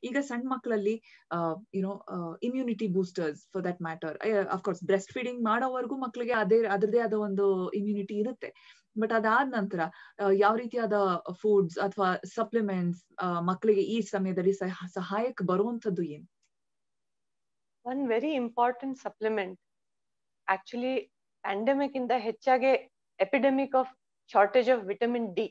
ಈಗ ಸಣ್ಣ ಮಕ್ಕಳಲ್ಲಿ you know immunity boosters for that matter of course breast feeding ಮಾಡೋವರೆಗೂ ಮಕ್ಕಳಿಗೆ ಅದೇ ಅದರದೇ ಆದ ಒಂದು ಇಮ್ಯುನಿಟಿ ಇರುತ್ತೆ ಬಟ್ ಅದಾದ ನಂತರ ಯಾವ ರೀತಿಯಾದ ಫುಡ್ಸ್ ಅಥವಾ ಸಪ್ಲಿಮೆಂಟ್ಸ್ ಮಕ್ಕಳಿಗೆ ಈ ಸಮಯದಲ್ಲಿ ಸಹಾಯಕ್ಕೆ ಬರುವಂತದ್ದು ಏನು one very important supplement actually pandemic ಇಂದ ಹೆಚ್ಚಾಗಿ epidemic of shortage of vitamin D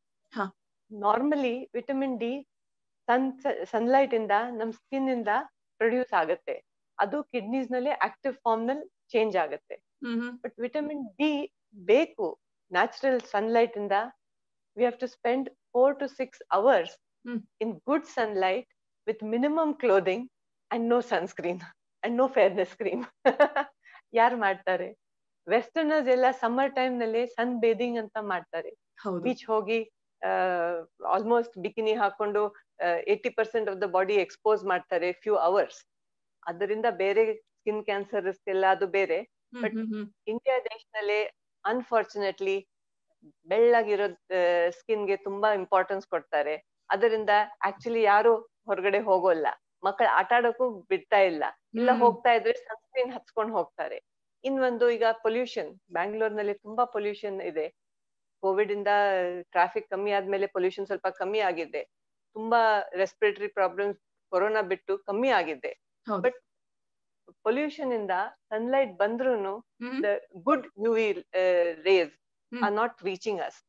normally vitamin D sun sunlight ಇಂದ ನಮ್ ಸ್ಕಿನ್ ಇಂದ ಪ್ರೊಡ್ಯೂಸ್ ಆಗುತ್ತೆ ಅದು ಕಿಡ್ನೀಸ್ ನಲ್ಲಿ ಆಕ್ಟಿವ್ ಫಾರ್ಮ್ ನಲ್ಲಿ ಚೇಂಜ್ ಆಗುತ್ತೆ ಬಟ್ ವಿಟಮಿನ್ ಡಿ ಬೇಕು ನ್ಯಾಚುರಲ್ ಸನ್ಲೈಟ್ ಇಂದ we have to spend four to six hours in good sunlight with minimum clothing and no sunscreen and no fairness cream ಯಾರು ಮಾಡ್ತಾರೆ westerners ಎಲ್ಲ summer time ನಲ್ಲಿ ಸನ್ ಬೇದಿಂಗ್ ಅಂತ ಮಾಡ್ತಾರೆ ಬೀಚ್ ಹೋಗಿ ಆಲ್ಮೋಸ್ಟ್ ಬಿಕಿನಿ ಹಾಕೊಂಡು eighty percent of the body expose ಮಾಡ್ತಾರೆ few hours ಅದರಿಂದ ಬೇರೆ ಸ್ಕಿನ್ ಕ್ಯಾನ್ಸರ್ ಎಲ್ಲ ಅದು ಬೇರೆ ಬಟ್ ಇಂಡಿಯಾ ದೇಶದಲ್ಲಿ ಅನ್ಫಾರ್ಚುನೇಟ್ಲಿ ಬೆಳ್ಳಗಿರೋ ಸ್ಕಿನ್ಗೆ ತುಂಬಾ ಇಂಪಾರ್ಟೆನ್ಸ್ ಕೊಡ್ತಾರೆ ಅದರಿಂದ ಆಕ್ಚುಲಿ ಯಾರು ಹೊರಗಡೆ ಹೋಗೋಲ್ಲ ಮಕ್ಕಳು ಆಟ ಆಡೋಕ್ಕೂ ಬಿಡ್ತಾ ಇಲ್ಲ ಇಲ್ಲ ಹೋಗ್ತಾ ಇದ್ರೆ ಸನ್ಸ್ಕ್ರೀನ್ ಹಚ್ಕೊಂಡು ಹೋಗ್ತಾರೆ ಇನ್ನೊಂದು ಈಗ ಪೊಲ್ಯೂಷನ್ ಬ್ಯಾಂಗ್ಳೂರ್ನಲ್ಲಿ ತುಂಬಾ ಪೊಲ್ಯೂಷನ್ ಇದೆ ಕೋವಿಡ್ ಇಂದ ಟ್ರಾಫಿಕ್ ಕಮ್ಮಿ ಆದ್ಮೇಲೆ ಪೊಲ್ಯೂಷನ್ ಸ್ವಲ್ಪ ಕಮ್ಮಿ ಆಗಿದೆ ತುಂಬಾ ರೆಸ್ಪಿರೇಟರಿ ಪ್ರಾಬ್ಲಮ್ಸ್ ಕೊರೋನಾ ಬಿಟ್ಟು ಕಮ್ಮಿ ಆಗಿದೆ ಬಟ್ ಪೊಲ್ಯೂಷನ್ ಇಂದ ಸನ್ಲೈಟ್ ಬಂದ್ರು the good U V rays are not reaching us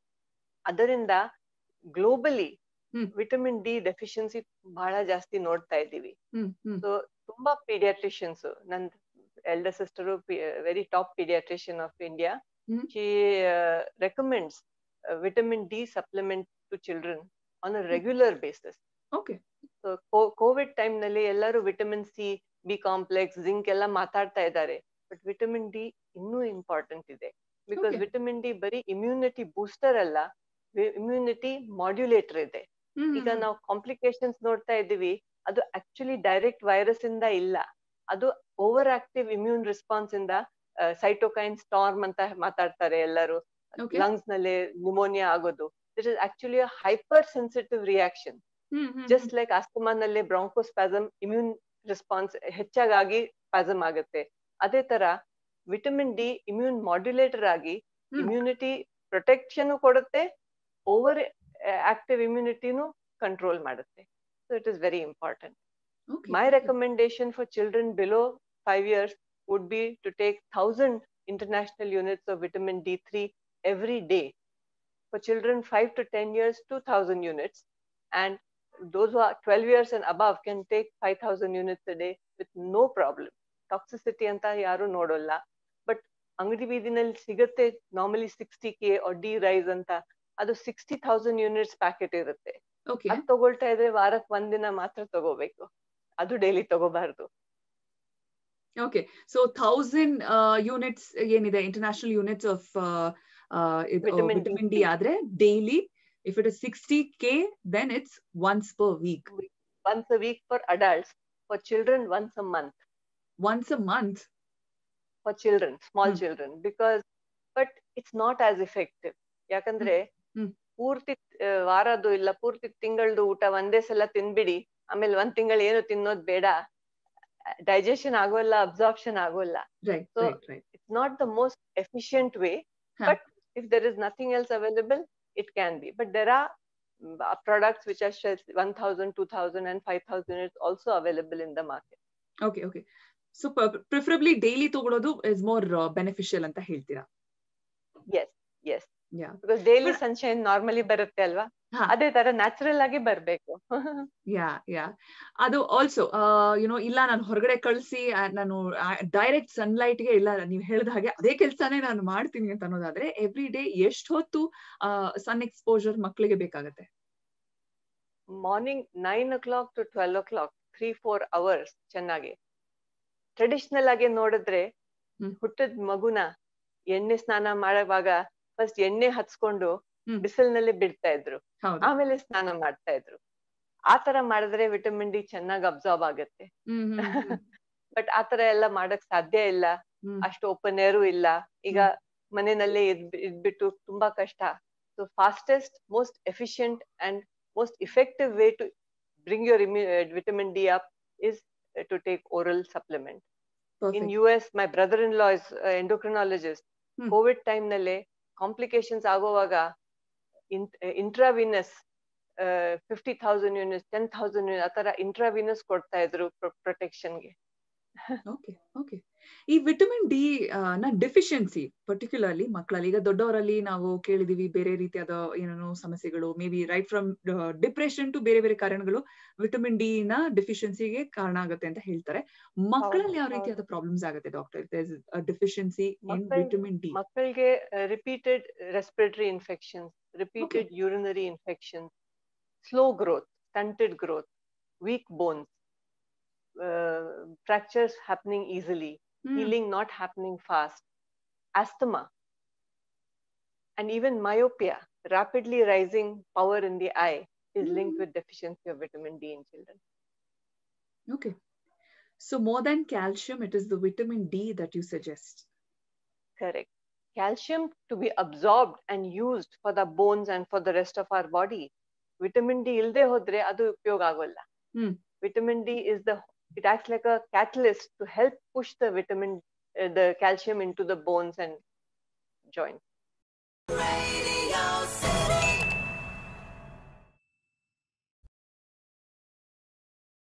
ಅದರಿಂದ ಗ್ಲೋಬಲಿ ವಿಟಮಿನ್ ಡಿ ಡೆಫಿಷಿಯನ್ಸಿ ಬಹಳ ಜಾಸ್ತಿ ನೋಡ್ತಾ ಇದ್ದೀವಿ ಸೊ ತುಂಬಾ ಪೀಡಿಯಾಟ್ರಿಷಿಯನ್ಸ್ ನನ್ elder sister very top paediatrician of India she recommends vitamin D supplement to children on a regular basis so COVID time ನಲ್ಲಿ ಎಲ್ಲರೂ vitamin C B complex zinc ಎಲ್ಲ ಮಾತಾಡ್ತಾ ಇದ್ದಾರೆ ಬಟ್ ವಿಟಮಿನ್ ಡಿ ಇನ್ನೂ important ಇದೆ because vitamin D ಬರೀ immunity booster ಅಲ್ಲ immunity modulator ಇದೆ ಈಗ ನಾವು ಕಾಂಪ್ಲಿಕೇಶನ್ಸ್ ನೋಡ್ತಾ ಇದ್ದೀವಿ ಅದು ಆಕ್ಚುಲಿ ಡೈರೆಕ್ಟ್ ವೈರಸ್ ಇಂದ ಇಲ್ಲ ಅದು ಓವರ್ ಆಕ್ಟಿವ್ ಇಮ್ಯೂನ್ ರೆಸ್ಪಾನ್ಸ್ ಇಂದ ಸೈಟೋಕೈನ್ ಸ್ಟಾರ್ಮ್ ಅಂತ ಮಾತಾಡ್ತಾರೆ ಎಲ್ಲರೂ ಲಂಗ್ಸ್ ನಲ್ಲಿ ನ್ಯೂಮೋನಿಯಾ ಆಗೋದು this is actually hyper sensitive reaction just like ಆಸ್ತಮಾನಲ್ಲಿ ಬ್ರಾಂಕೋಸ್ಪಾಸಮ್ ಇಮ್ಯೂನ್ ರೆಸ್ಪಾನ್ಸ್ ಹೆಚ್ಚಾಗಿ ಸ್ಪಾಸಮ್ ಆಗುತ್ತೆ ಅದೇ ತರ ವಿಟಮಿನ್ ಡಿ ಇಮ್ಯೂನ್ ಮಾಡ್ಯುಲೇಟರ್ ಆಗಿ ಇಮ್ಯುನಿಟಿ ಪ್ರೊಟೆಕ್ಷನ್ ಕೊಡುತ್ತೆ ಓವರ್ ಆಕ್ಟಿವ್ ಇಮ್ಯುನಿಟಿನೂ ಕಂಟ್ರೋಲ್ ಮಾಡುತ್ತೆ so it is very important my recommendation for children below five years would be to take 1000 international units of vitamin D3 every day. For children 5 to 10 years, 2000 units. And those who are 12 years and above can take 5000 units a day with no problem. Toxicity ಅಂತ ಯಾರು ನೋಡೋಲ್ಲ but ಅಂಗಡಿ ಬೀದಿನಲ್ಲಿ ಸಿಗುತ್ತೆ normally sixty K D rise ಅಂತ ಅದು sixty thousand units packet ಇರುತ್ತೆ ಅದು ತಗೊಳ್ತಾ ಇದ್ರೆ ವಾರಕ್ಕೆ ಒಂದಿನ ಮಾತ್ರ ತಗೋಬೇಕು ಅದು ಡೈಲಿ ತಗೋಬಾರ್ದು ಓಕೆ ಸೊ ಥೌಸಂಡ್ ಯೂನಿಟ್ಸ್ ಏನಿದೆ international units of vitamin D ಆದ್ರೆ daily if it is sixty K then it's once per week once a week for adults for children once a month once a month for children small children because but it's not as effective ಯಾಕಂದ್ರೆ ಪೂರ್ತಿ ವಾರದ್ದು ಇಲ್ಲ ಪೂರ್ತಿ ತಿಂಗಳದು ಊಟ ಒಂದೇ ಸಲ ತಿನ್ಬಿಡಿ ಆಮೇಲೆ ಒಂದ್ ತಿಂಗಳು ಏನು ತಿನ್ನೋದ್ ಬೇಡ ಡೈಜೆಷನ್ ಆಗೋಲ್ಲ ಅಬ್ಸಾರ್ಪ್ಷನ್ ಆಗೋಲ್ಲ so it's not the most efficient way but if there is nothing else available it can be but there are products which are 1000 2000 and 5000 is also available in the market okay okay so preferably daily ತಗೊಳ್ಳೋದು is more uh, beneficial ಅಂತ ಹೇಳ್ತೀರಾ yes yes yeah because daily sunshine normally ಬರುತ್ತೆ ಅಲ್ವಾ ಅದೇ ತರ natural ಆಗಿ ಬರ್ಬೇಕು ಯಾ ಯಾ ಅದು ಆಲ್ಸೋ ಯುನೋ ಇಲ್ಲ ನಾನು ಹೊರಗಡೆ ಕಳ್ಸಿ ನಾನು ಡೈರೆಕ್ಟ್ ಸನ್ಲೈಟ್ ಗೆ ಇಲ್ಲ ನೀವು ಹೇಳಿದ ಹಾಗೆ ಅದೇ ಕೆಲಸನೇ ನಾನು ಮಾಡ್ತೀನಿ ಅಂತ ಅನ್ನೋದಾದ್ರೆ ಎವ್ರಿ ಡೇ ಎಷ್ಟು ಹೊತ್ತು ಸನ್ ಎಕ್ಸ್ಪೋಜರ್ ಮಕ್ಕಳಿಗೆ ಬೇಕಾಗತ್ತೆ morning nine o'clock to twelve o'clock three four hours ಚೆನ್ನಾಗಿ ಟ್ರೆಡಿಷನಲ್ ಆಗಿ ನೋಡಿದ್ರೆ ಹುಟ್ಟದ ಮಗುನ ಎಣ್ಣೆ ಸ್ನಾನ ಮಾಡುವಾಗ ಫಸ್ಟ್ ಎಣ್ಣೆ ಹಚ್ಕೊಂಡು ಬಿಸಿಲಿನಲ್ಲಿ ಬಿಡ್ತಾ ಇದ್ರು ಆಮೇಲೆ ಸ್ನಾನ ಮಾಡ್ತಾ ಇದ್ರು ಆತರ ಮಾಡಿದ್ರೆ ವಿಟಮಿನ್ ಡಿ ಚೆನ್ನಾಗಿ ಅಬ್ಸಾರ್ಬ್ ಆಗುತ್ತೆ ಬಟ್ ಆತರ ಎಲ್ಲ ಮಾಡಕ್ ಸಾಧ್ಯ ಇಲ್ಲ ಅಷ್ಟು ಓಪನ್ ಏರು ಇಲ್ಲ ಈಗ ಮನೆಯಲ್ಲೇ ಇದ್ ಇದ್ಬಿಟ್ಟು ತುಂಬಾ ಕಷ್ಟ so fastest most efficient and most effective way to bring your immu- vitamin D up is to take oral supplement. Perfect. In US, my brother-in-law is uh, endocrinologist. Hmm. COVID time ನಲ್ಲಿ complications ಆಗುವಾಗ intravenous fifty thousand units ten thousand unit ಆತರ intravenous ಕೊಡ್ತಾ ಇದ್ರು ಪ್ರೊಟೆಕ್ಷನ್ಗೆ okay okay ಈ vitamin D ನ deficiency particularly ಮಕ್ಕಳಲ್ಲಿ ಈಗ ದೊಡ್ಡವರಲ್ಲಿ ನಾವು ಕೇಳಿದೀವಿ ಬೇರೆ ರೀತಿಯಾದ ಏನೇನೋ ಸಮಸ್ಯೆಗಳು may be right from depression to ಬೇರೆ ಬೇರೆ ಕಾರಣಗಳು ವಿಟಮಿನ್ ಡಿ ನ ಡೆಫಿಷಿಯನ್ಸಿಗೆ ಕಾರಣ ಆಗುತ್ತೆ ಅಂತ ಹೇಳ್ತಾರೆ ಮಕ್ಕಳಲ್ಲಿ ಯಾವ ಹೌದು. ರೀತಿಯಾದ ಪ್ರಾಬ್ಲಮ್ಸ್ ಆಗುತ್ತೆ ಡಾಕ್ಟರ್ ಡೆಫಿಷಿಯನ್ಸಿ ಇನ್ ಮಕ್ಕಳ್- ವಿಟಮಿನ್ ಡಿ ಮಕ್ಕಳಿಗೆ repeated respiratory infections repeated urinary infections slow growth stunted growth weak bones fractures happening easily healing not happening fast, asthma, and even myopia, rapidly rising power in the eye, is linked Mm. with deficiency of vitamin D in children. Okay so more than calcium it is the vitamin D that you suggest Correct. Calcium to be absorbed and used for the bones and for the rest of our body. Vitamin D ಇಲ್ದೆ ಹೋದ್ರೆ ಅದು ಉಪಯೋಗ ಆಗೋಲ್ಲ. Hmm. Vitamin D is the it acts like a catalyst to help push the vitamin uh, the calcium into the bones and joints.